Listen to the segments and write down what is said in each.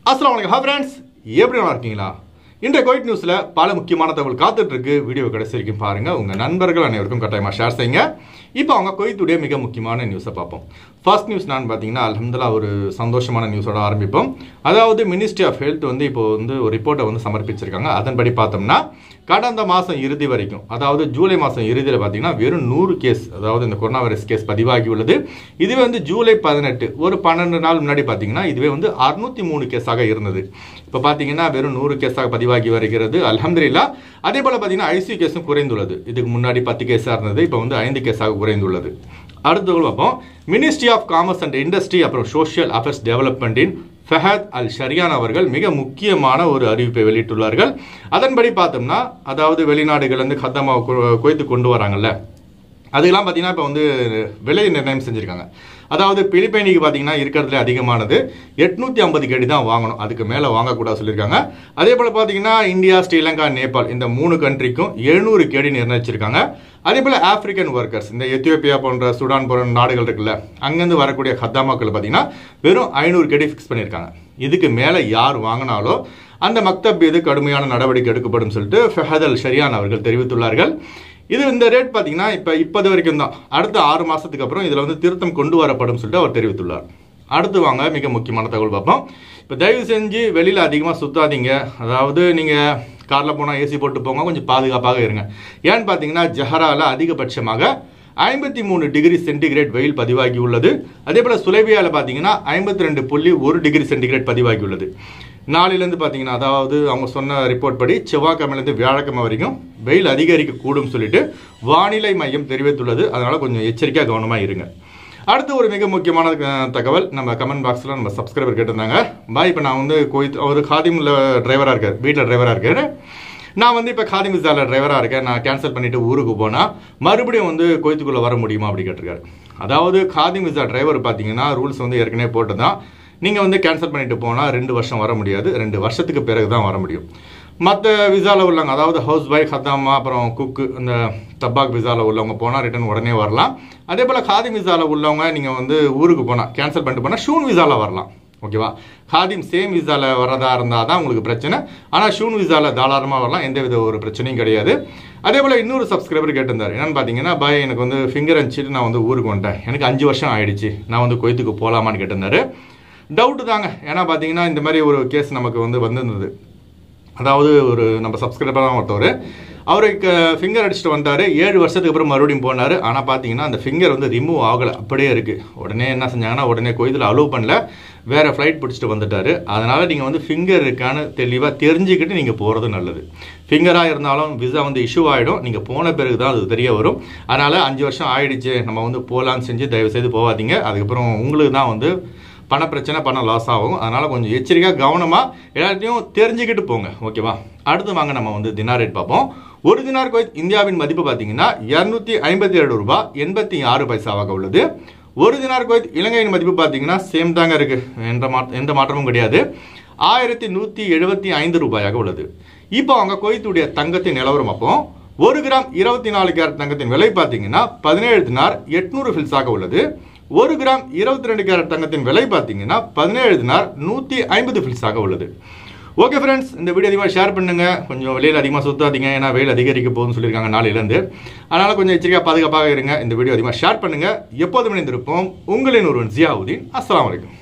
அஸ்லாம் வலைக்கம் ஹா ஃப்ரெண்ட்ஸ் எப்படி நல்லா இருக்கீங்களா இன்றைய கோயிட் நியூஸில் பல முக்கியமான தகவல் காத்துட்டு இருக்கு வீடியோ கடைசி வரைக்கும் பாருங்க உங்க நண்பர்கள் அனைவருக்கும் கட்டாயமாக ஷேர் செய்யுங்க இப்போ அவங்க கோயத்துடைய மிக முக்கியமான நியூஸை பார்ப்போம் ஃபர்ஸ்ட் நியூஸ் நான் பார்த்தீங்கன்னா அல்ஹம்துல்லா ஒரு சந்தோஷமான நியூஸோட ஆரம்பிப்போம் அதாவது மினிஸ்ட்ரி ஆஃப் ஹெல்த் வந்து இப்போ வந்து ஒரு ரிப்போர்ட்டை வந்து சமர்ப்பிச்சிருக்காங்க அதன்படி பார்த்தோம்னா கடந்த மாதம் இறுதி வரைக்கும் அதாவது ஜூலை மாதம் இறுதியில் பார்த்தீங்கன்னா வெறும் நூறு கேஸ் அதாவது இந்த கொரோனா வைரஸ் கேஸ் பதிவாகி உள்ளது இதுவே வந்து ஜூலை பதினெட்டு ஒரு பன்னெண்டு நாள் முன்னாடி பார்த்தீங்கன்னா இதுவே வந்து அறுநூத்தி மூணு கேஸாக இருந்தது இப்போ பார்த்தீங்கன்னா வெறும் நூறு கேஸாக பதிவாகி வருகிறது அல்ஹம்துலில்லா அதே போல் பார்த்தீங்கன்னா ஐசியூ கேஸும் குறைந்துள்ளது இதுக்கு முன்னாடி பத்து கேஸாக இருந்தது இப்போ வந்து ஐந்து கேஸாக குறைந்துள்ளது அடுத்து பார்ப்போம் ministry of commerce and industry அப்புறம் சோஷியல் அஃபேர்ஸ் டெவலப்மெண்ட்டின் ஃபஹத் அல் ஷரியான் அவர்கள் மிக முக்கியமான ஒரு அறிவிப்பை வெளியிட்டுள்ளார்கள் அதன்படி பார்த்தோம்னா அதாவது வெளிநாடுகள்லேருந்து கத்தமா குவைத்து கொண்டு வராங்கல்ல அதுக்கெல்லாம் பார்த்தீங்கன்னா இப்போ வந்து விலை நிர்ணயம் செஞ்சுருக்காங்க அதாவது பிலிப்பைனிக்கு பார்த்தீங்கன்னா இருக்கிறதுல அதிகமானது எட்நூற்றி ஐம்பது கேடி தான் வாங்கணும் அதுக்கு மேலே வாங்கக்கூடாது சொல்லியிருக்காங்க அதே போல் பார்த்தீங்கன்னா இந்தியா ஸ்ரீலங்கா நேபாள் இந்த மூணு கண்ட்ரிக்கும் எழுநூறு கேடி நிர்ணயிச்சிருக்காங்க அதே போல் ஆப்பிரிக்கன் ஒர்க்கர்ஸ் இந்த எத்தியோப்பியா போன்ற சுடான் போன்ற நாடுகள் இருக்குல்ல அங்கேருந்து வரக்கூடிய ஹத்தாமாக்கள் பார்த்தீங்கன்னா வெறும் ஐநூறு கேடி ஃபிக்ஸ் பண்ணியிருக்காங்க இதுக்கு மேலே யார் வாங்கினாலோ அந்த மக்தப் மீது கடுமையான நடவடிக்கை எடுக்கப்படும் சொல்லிட்டு ஃபஹத் அல் ஷரியான் அவர்கள் தெரிவித்துள்ளார்கள் இது இந்த ரேட் பார்த்தீங்கன்னா இப்போ இப்போது வரைக்கும் தான் அடுத்த ஆறு மாதத்துக்கு அப்புறம் இதில் வந்து திருத்தம் கொண்டு வரப்படும் சொல்லிட்டு அவர் தெரிவித்துள்ளார் அடுத்து வாங்க மிக முக்கியமான தகவல் பார்ப்போம் இப்போ தயவு செஞ்சு வெளியில் அதிகமாக சுத்தாதீங்க அதாவது நீங்கள் காரில் போனால் ஏசி போட்டு போங்க கொஞ்சம் பாதுகாப்பாக இருங்க ஏன்னு பார்த்தீங்கன்னா ஜஹராவில் அதிகபட்சமாக ஐம்பத்தி மூணு டிகிரி சென்டிகிரேட் வெயில் பதிவாகி உள்ளது அதே போல் சுலேபியாவில் பார்த்தீங்கன்னா ஐம்பத்தி ரெண்டு புள்ளி ஒரு டிகிரி சென்டிகிரேட் பதிவாகி உள்ளது நாளிலேருந்து பார்த்தீங்கன்னா அதாவது அவங்க சொன்ன ரிப்போர்ட் படி செவ்வாய்க்கிழமையிலேருந்து வியாழக்கிழமை வரைக்கும் வெயில் அதிகரிக்க கூடும் சொல்லிட்டு வானிலை மையம் தெரிவித்துள்ளது அதனால கொஞ்சம் எச்சரிக்கையாக கவனமாக இருங்க அடுத்து ஒரு மிக முக்கியமான அஹ், தகவல் நம்ம கமெண்ட் பாக்ஸில் நம்ம சப்ஸ்கிரைபர் கேட்டிருந்தாங்க பாய் இப்போ நான் வந்து கோயில் அவர் காதிமில் டிரைவராக இருக்கார் வீட்டில் டிரைவராக இருக்கார் நான் வந்து இப்போ காதி மிசால டிரைவராக இருக்கேன் நான் கேன்சல் பண்ணிட்டு ஊருக்கு போனால் மறுபடியும் வந்து கோயத்துக்குள்ளே வர முடியுமா அப்படி கேட்டிருக்காரு அதாவது காதி மிசா டிரைவர் பார்த்தீங்கன்னா ரூல்ஸ் வந்து ஏற்கனவே போட்டு தான் நீங்கள் வந்து கேன்சல் பண்ணிட்டு போனால் ரெண்டு வருஷம் வர முடியாது ரெண்டு வருஷத்துக்கு பிறகு தான் வர முடியும் மற்ற விசாவில் உள்ளவங்க அதாவது ஹவுஸ் ஒய்ஃப் ஹத்தாமா அப்புறம் குக்கு இந்த தபாக் விசாவில் உள்ளவங்க போனால் ரிட்டர்ன் உடனே வரலாம் அதே போல் காதி விசாவில் உள்ளவங்க நீங்கள் வந்து ஊருக்கு போனால் கேன்சல் பண்ணிட்டு போனால் ஷூன் விசாவில் வரலாம் ஓகேவா காதிம் சேம் விசாவில் வரதா இருந்தால் தான் உங்களுக்கு பிரச்சனை ஆனால் ஷூன் விசாவில் தாராளமாக வரலாம் எந்த வித ஒரு பிரச்சனையும் கிடையாது அதே போல் இன்னொரு சப்ஸ்கிரைபர் கேட்டிருந்தார் என்னன்னு பார்த்தீங்கன்னா பாய் எனக்கு வந்து ஃபிங்கர் அடிச்சுட்டு நான் வந்து ஊருக்கு வந்துட்டேன் எனக்கு அஞ்சு வருஷம் ஆயிடுச்சு நான் வந்து கொய்த்துக்கு போகலாமான்னு கேட்டிருந்தாரு டவுட்டு தாங்க ஏன்னா பார்த்தீங்கன்னா இந்த மாதிரி ஒரு கேஸ் நமக்கு வந்து வந்திருந்தது அதாவது ஒரு நம்ம சப்ஸ்கிரைபர் தான் ஒருத்தவர் அவருக்கு ஃபிங்கர் அடிச்சுட்டு வந்தார் ஏழு வருஷத்துக்கு அப்புறம் மறுபடியும் போனார் ஆனால் பார்த்தீங்கன்னா அந்த ஃபிங்கர் வந்து ரிமூவ் ஆகலை அப்படியே இருக்குது உடனே என்ன செஞ்சாங்கன்னா உடனே கோயிலில் அலோவ் பண்ணல வேறு ஃப்ளைட் பிடிச்சிட்டு வந்துட்டாரு அதனால் நீங்கள் வந்து ஃபிங்கர் இருக்கான்னு தெளிவாக தெரிஞ்சுக்கிட்டு நீங்கள் போகிறது நல்லது ஃபிங்கராக இருந்தாலும் விசா வந்து இஷ்யூ ஆகிடும் நீங்கள் போன பிறகு தான் அது தெரிய வரும் அதனால் அஞ்சு வருஷம் ஆயிடுச்சு நம்ம வந்து போகலான்னு செஞ்சு தயவு செய்து போகாதீங்க அதுக்கப்புறம் உங்களுக்கு தான் வந்து பண பிரச்சனை பணம் லாஸ் ஆகும் அதனால் கொஞ்சம் எச்சரிக்கையாக கவனமாக எல்லாத்தையும் தெரிஞ்சுக்கிட்டு போங்க ஓகேவா அடுத்து வாங்க நம்ம வந்து தினார் ரேட் பார்ப்போம் ஒரு தினார் கோயில் இந்தியாவின் மதிப்பு பார்த்தீங்கன்னா இரநூத்தி ஐம்பத்தி ஏழு ரூபாய் எண்பத்தி ஆறு பைசாவாக உள்ளது ஒரு தினார் கோயில் இலங்கையின் மதிப்பு பார்த்தீங்கன்னா சேம் தாங்க இருக்கு எந்த மா எந்த மாற்றமும் கிடையாது ஆயிரத்தி நூற்றி எழுபத்தி ஐந்து ரூபாயாக உள்ளது இப்போ அவங்க கோயத்துடைய தங்கத்தின் நிலவரம் அப்போ ஒரு கிராம் இருபத்தி நாலு கேரட் தங்கத்தின் விலை பார்த்தீங்கன்னா பதினேழு தினார் எட்நூறு ஃபில்ஸாக உள்ளது ஒரு கிராம் இருபத்தி ரெண்டு கேரட் தங்கத்தின் விலை பார்த்தீங்கன்னா பதினேழு தினார் நூற்றி ஐம்பது ஃபில்ஸாக உள்ளது ஓகே ஃப்ரெண்ட்ஸ் இந்த வீடியோ அதிகமாக ஷேர் பண்ணுங்க கொஞ்சம் வெளியில் அதிகமாக சுத்தாதீங்க ஏன்னா வெயில் அதிகரிக்க போகுதுன்னு சொல்லியிருக்காங்க நாளையிலேருந்து அதனால் கொஞ்சம் எச்சரிக்கையாக பாதுகாப்பாக இருங்க இந்த வீடியோ அதிகமாக ஷேர் பண்ணுங்க எப்போதும் இணைந்திருப்போம் உங்களின் ஒருவன் ஜியாவுதீன் அஸ்ஸலாமு அலைக்கும்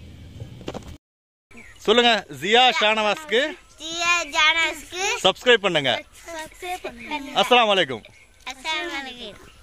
சொல்லுங்க ஜியா ஷானவாஸ்க்கு ஜியா ஜானஸ்க்கு சப்ஸ்கிரைப் பண்ணுங்க சப்ஸ்கிரைப் பண்ணுங்க அஸ்ஸலாமு அலைக்கும் அஸ்ஸலாமு அலைக்கும்